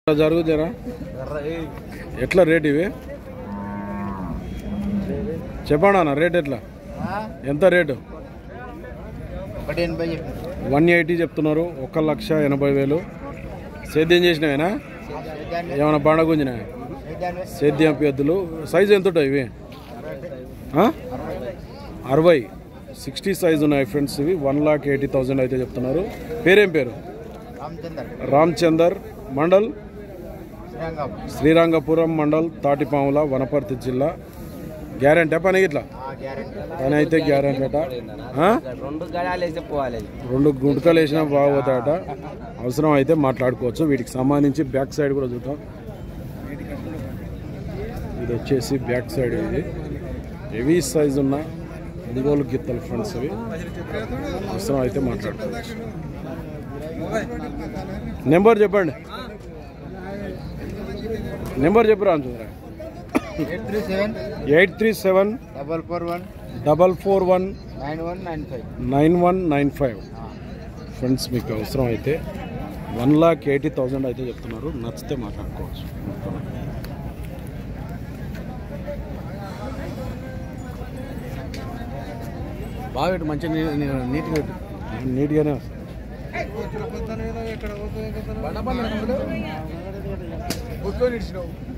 జరుగుతారా ఎట్లా రేట్ ఇవి చెప్పండి అన్న రేట్ ఎట్లా ఎంత రేటు ఒకటి ఎనభై చెప్పి వన్ ఎయిటీ చెప్తున్నారు ఒక లక్ష ఎనభై వేలు సేద్యం చేసినవేనా ఏమైనా పండగ గుంజినా సేద్యం అభ్యర్థులు సైజు ఎంత ఉంటాయి ఇవి ఆ? అరవై సిక్స్టీ సైజు ఉన్నాయి ఫ్రెండ్స్ ఇవి వన్ లాక్ ఎయిటీ థౌజండ్ అయితే చెప్తున్నారు పేరేం పేరు రామచందర్ రామచందర్ మండల్ శ్రీరంగం శ్రీరంగపురం మండల్ తాటిపాముల వనపర్తి జిల్లా గ్యారంటీ పని ఇట్లా గ్యారెంటీ పని అయితే గ్యారంటీ అట ఆ? రెండు గడాలు వేసి పోవాలి రెండు గుంటకలు వేసినా బాగోతాయట అవసరం అయితే మాట్లాడుకోవచ్చు వీటికి సంబంధించి బ్యాక్ సైడ్ కూడా చూద్దాం ఇది వచ్చేసి బ్యాక్ సైడ్ ఇది హెవీ సైజ్ ఉన్న ఒంగోలు గిత్తలు ఫ్రెండ్స్ ఇవి అవసరం అయితే మాట్లాడుకోవచ్చు నెంబర్ చెప్పండి నెంబర్ చెప్పు Ramachandra eight three seven eight three seven double four one double four one nine one nine five nine one nine five friends మీకు అవసరం అయితే వన్ లాక్ ఎయిటీ థౌజండ్ అయితే చెప్తున్నారు నచ్చితే మాట్లాడుకోవచ్చు బాగా పెట్టు మంచిగా నీట్గా పెట్టు నీట్గానే వస్తుంది కూర్చొని ఇచ్చినావు